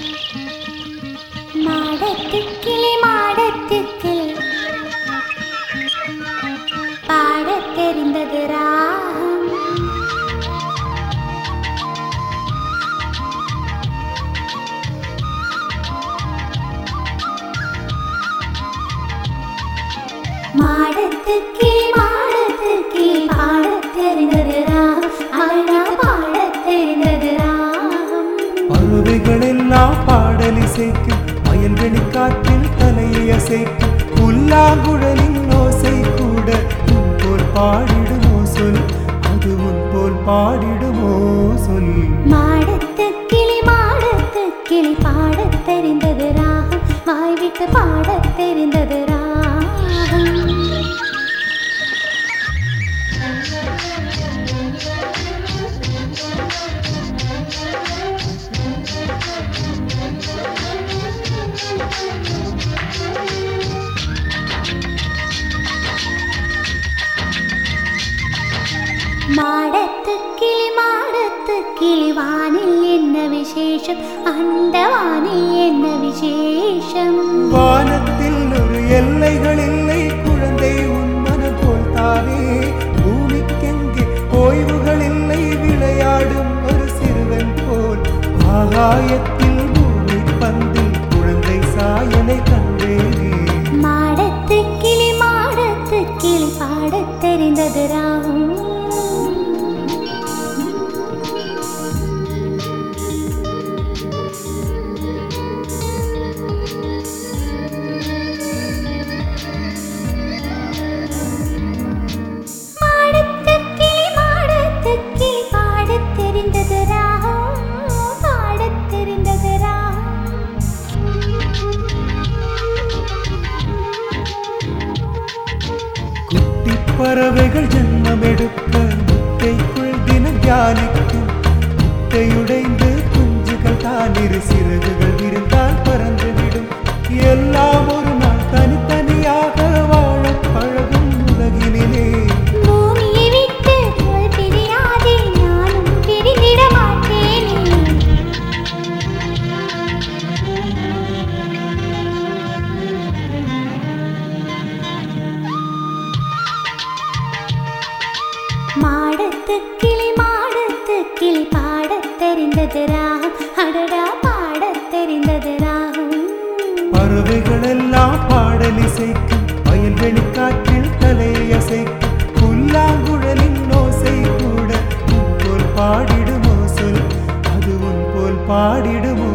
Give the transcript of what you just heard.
மாடத்துக்கிளி மாடத்துக்கிளி பாடத் தெரிந்தது ராகம் மாடத்துக்கிளி மாடத்துக்கிளி பாடத் தெரிந்தது ராகம் அழகா பாடத் தெரிந்தது ராகம் பறவைகள் எல்லாம் பாடலிசைக்கும் வயல்வெளி காற்றில் தலையை அசைக்கும் புல்லாங்குழலின் ஓசை கூட உன் போல் பாடிடுமோ சொல் அது உன் போல் பாடிடுமோ சொல் மாடத்து கிளி மாடத்து கிளி பாடத் தெரிந்தது ராகம் வாய் விட்டு பாடத் தெரிந்தது ராகம் மாடத்து கிளி மாடத்து கிளி வானில் என்ன விசேஷம் அந்த வானில் என்ன விசேஷம் வானத்தில் ஒரு எல்லைகள் இல்லை குழந்தை உன் மனம் போல் தானே பூமிக்கெங்கே ஓய்வுகள் இல்லை விளையாடும் ஒரு சிறுவன் போல் ஆகாயத்தில் பூமி பந்தில் குழந்தை சாயலை கண்டேனே மாடத்து கிளி மாடத்து கிளி பாடத் தெரிந்தது ராகம் மாடத்து கிளி மாடத்து கிளி பாடத் தெரிந்தது ராகம் பாடத் தெரிந்தது குட்டி பறவைகள் ஜென்மம் எடுக்க முட்டைக்குள் தினம் தியானிக்கும் முட்டையுடைந்து குஞ்சுகள் தான் இரு சிறகுகள் விரிந்தால் பறந்துவிடும் எல்லாம் ஒரு நாள் தனித்தனியாக வாழப் பழகும் உலகினிலே பூமியை விட்டு போல் பிரியாதே நானும் பிரிந்திட மாட்டேனே மாடத்து கிளி மாடத்து கிளி பாடத் தெரிந்தது ராகம் அடடா பாடத் தெரிந்தது ராகம் பறவைகள் எல்லாம் பாடலிசைக்கும் வயல்வெளி காற்றில் தலையை அசைக்கும் புல்லாங்குழலின் ஓசை கூட உன் போல் பாடிடுமோ சொல் அது உன் போல் பாடிடுமோ